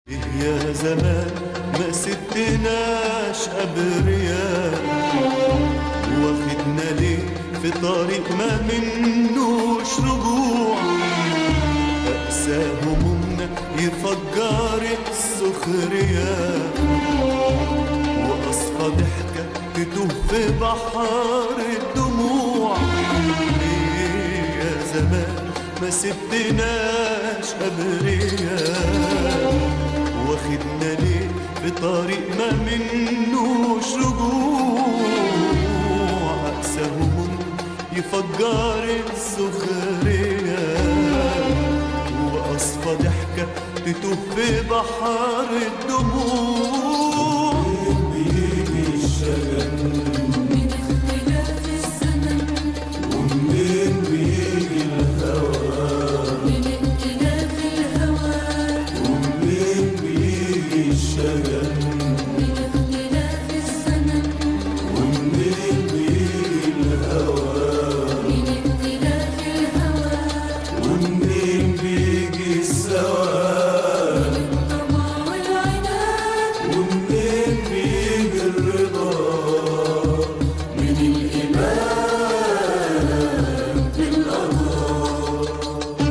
يا زمان ما سبتناش أبرياء واخدنا ليه في طريق ما منوش رجوع أقسى همومنا يفجر السخرية وأصفى ضحكة تتوه في بحر الدموع ليه يا زمان ما سبتناش أبرياء واخدنا ليه بطريق ما منوش رجوع أقسى هموم يفجر السخرية وأصفى ضحكة تتوه في بحر الدموع بيجي الشجن من اختلاف الزمن ومنين بيجي الهوى من اختلاف الهوى ومنين بيجي الشجن من اختلاف الزمن ومنين بيجي الهوى من اختلاف الهوى ومنين بيجي السواد الطمع والعناد ومنين بيجي الرضا من الإيمان بالقضاء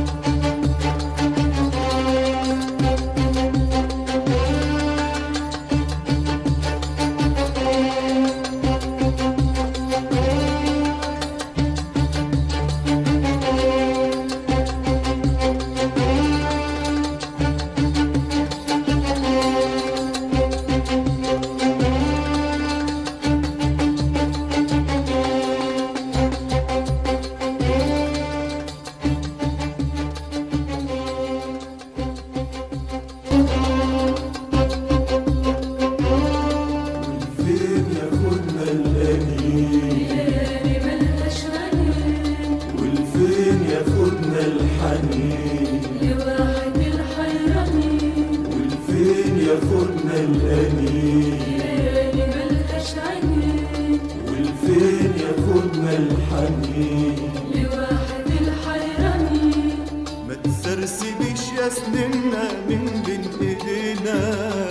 فين ياخدنا الأنين ليالي ملهاش عنين والفين ياخدنا الحنين لواحد الحيرانين والفين ياخدنا الأنين ليالي ملهاش عنين والفين ياخدنا الحنين لواحد الحيرانين ما تسرسبيش يا سننا من بين ايدينا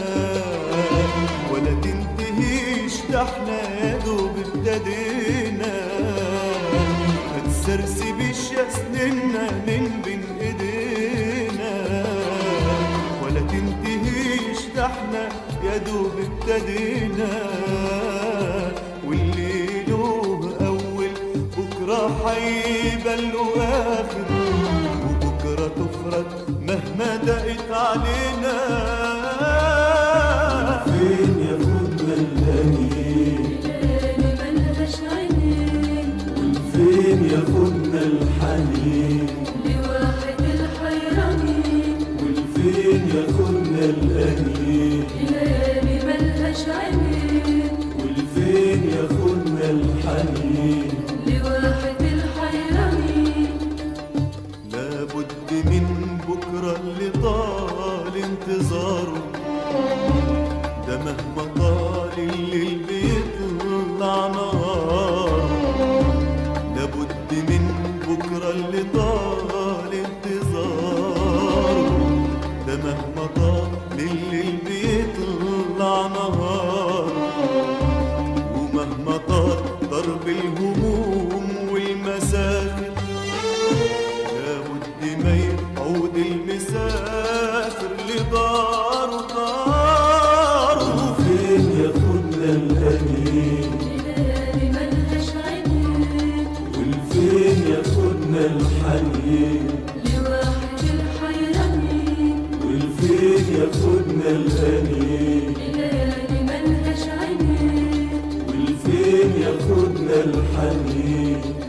ولا تنتهيش ده احنا يا دوب ابتدينا ما تسرسبيش يا سننا من بين ايدينا ولا تنتهيش ده احنا يا دوب ابتدينا واللي له اول بكره هيبقى له اخر وبكرة تفرج مهما دقت علينا فين ياخدنا الأنين ليالي ملهاش عنين فين ياخدنا الحنين لواحد الحيرانين والفين ياخدنا الأنين ليالي ملهاش عنين والفين ياخدنا الحنين لواحد الحيرانين لابد من بكرة اللي طال انتظاره ده مهما طال الليل بيطلع نهار لابد من بكرة اللي طال انتظاره ده مهما طال الليل بيطلع نهار ومهما طال ضرب الهموم والمسافر لابد ما يعود المسافر لداره داره فين ياخدنا الأنين ليالي ملهاش عنين والفين ياخدنا الحنين لواحد الحيرانين والفين ياخدنا الأنين ليالي ملهاش عنين والفين ياخدنا الحنين